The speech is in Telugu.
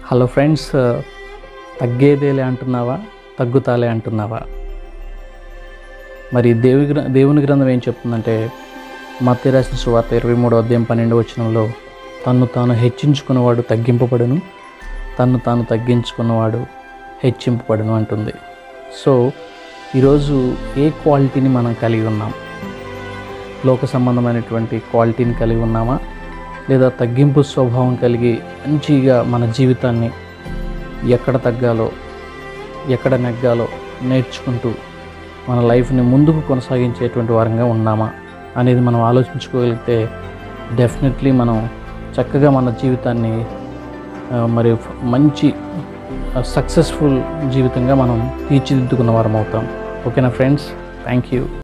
హలో ఫ్రెండ్స్ తగ్గేదేలే అంటున్నావా తగ్గుతాలే అంటున్నావా మరి దేవి గ్ర దేవుని గ్రంథం ఏం చెప్తుందంటే మత్తి రాసిన సువార్త ఇరవై మూడో అధ్యాయం పన్నెండు వచనంలో తన్ను తాను హెచ్చించుకున్నవాడు తగ్గింపబడును తన్ను తాను తగ్గించుకున్నవాడు హెచ్చింపబడును అంటుంది సో ఈరోజు ఏ క్వాలిటీని మనం కలిగి ఉన్నాం లోక సంబంధమైనటువంటి క్వాలిటీని కలిగి ఉన్నామా లేదా తగ్గింపు స్వభావం కలిగి మంచిగా మన జీవితాన్ని ఎక్కడ తగ్గాలో ఎక్కడ నెగ్గాలో నేర్చుకుంటూ మన లైఫ్ని ముందుకు కొనసాగించేటువంటి వారంగా ఉన్నామా అనేది మనం ఆలోచించుకోగలిగితే డెఫినెట్లీ మనం చక్కగా మన జీవితాన్ని ఆ, మరి మంచి సక్సెస్ఫుల్ జీవితంగా మనం తీర్చిదిద్దుకున్న వారం అవుతాం ఓకేనా ఫ్రెండ్స్ థ్యాంక్ యూ